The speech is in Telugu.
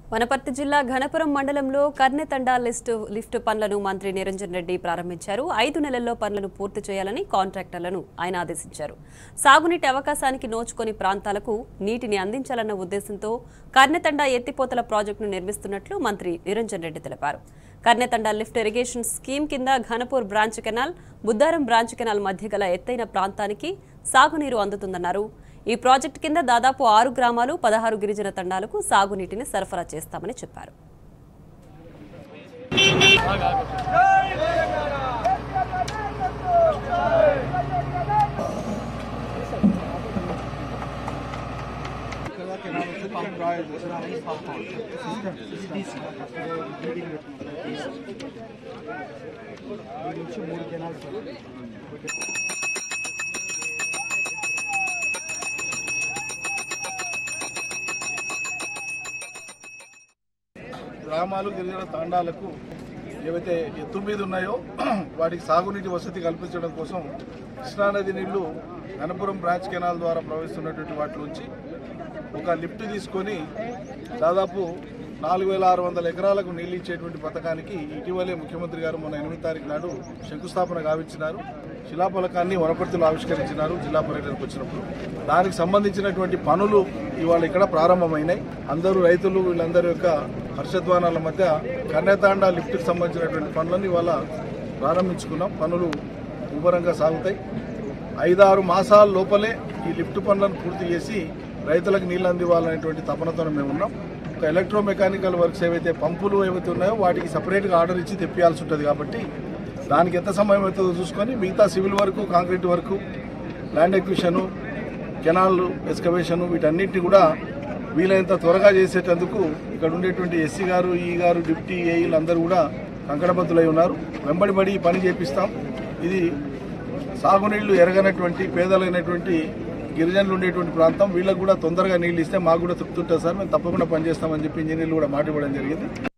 వనపర్తి జిల్లా ఘనపురం మండలంలో కర్నెతండా లిస్టు లిఫ్ట్ పనులను మంత్రి నిరంజన్ రెడ్డి ప్రారంభించారు ఐదు నెలల్లో పనులను పూర్తి చేయాలని కాంట్రాక్టర్లను ఆయన ఆదేశించారు సాగునీటి అవకాశానికి నోచుకొని ప్రాంతాలకు నీటిని అందించాలన్న ఉద్దేశంతో కర్నెతండా ఎత్తిపోతల ప్రాజెక్టును నిర్మిస్తున్నట్లు మంత్రి నిరంజన్ రెడ్డి తెలిపారు కర్నెతండా లిఫ్ట్ ఇరిగేషన్ స్కీమ్ కింద Ghanpur branch canal Buddaram branch canal మధ్య గల ఎత్తైన ప్రాంతానికి సాగునీరు అందుతుందన్నారు ఈ ప్రాజెక్టు కింద దాదాపు ఆరు గ్రామాలు పదహారు గిరిజన తండాలకు సాగునీటిని సరఫరా చేస్తామని చెప్పారు గ్రామాలు గిరిజన తాండాలకు ఏవైతే ఎత్తు మీద ఉన్నాయో వాటికి సాగునీటి వసతి కల్పించడం కోసం కృష్ణానది నీళ్లు గణపురం బ్రాంచ్ కెనాల్ ద్వారా ప్రవహిస్తున్నటువంటి వాటిలోంచి ఒక లిఫ్ట్ తీసుకొని దాదాపు నాలుగు వేల ఆరు వందల ఎకరాలకు నీళ్లు ఇచ్చేటువంటి పథకానికి ఇటీవలే ముఖ్యమంత్రి గారు మొన్న ఎనిమిది తారీఖు నాడు శంకుస్థాపన గావించినారు శిలాఫలకాన్ని వనపర్తిలో ఆవిష్కరించినారు జిల్లా పర్యటనకు వచ్చినప్పుడు దానికి సంబంధించినటువంటి పనులు ఇవాళ ఇక్కడ ప్రారంభమైనాయి అందరూ రైతులు వీళ్ళందరి యొక్క హర్షధ్వానాల మధ్య కన్యాతాండ లిఫ్ట్కి సంబంధించినటువంటి పనులను ఇవాళ ప్రారంభించుకున్నాం పనులు ముమ్మరంగా సాగుతాయి ఐదారు మాసాల లోపలే ఈ లిఫ్ట్ పనులను పూర్తి చేసి రైతులకు నీళ్ళు అందివ్వాలనేటువంటి తపనతో మేము ఉన్నాం ఒక ఎలక్ట్రో మెకానికల్ వర్క్స్ ఏవైతే పంపులు ఏవైతే ఉన్నాయో వాటికి సపరేట్గా ఆర్డర్ ఇచ్చి తెప్పియాల్సి ఉంటుంది కాబట్టి దానికి ఎంత సమయం అవుతుందో చూసుకొని మిగతా civil work concrete work land acquisition canal excavation వీటన్నిటిని కూడా వీలైనంత త్వరగా చేసేటందుకు ఇక్కడ ఉండేటువంటి ఎస్సీ గారు ఈ గారు డిప్టీ ఏఈలు అందరూ కూడా కంకణబద్దులై ఉన్నారు వెంబడిబడి ఈ పని చేపిస్తాం ఇది సాగునీళ్లు ఎరగనటువంటి పేదలైనటువంటి గిరిజనులు ఉండేటువంటి ప్రాంతం వీళ్ళకు కూడా తొందరగా నీళ్ళు ఇస్తే మాకు కూడా తృప్తి ఉంటుంది సార్ మేము తప్పకుండా పనిచేస్తామని చెప్పి ఇంజనీర్లు కూడా మాట ఇవ్వడం జరిగింది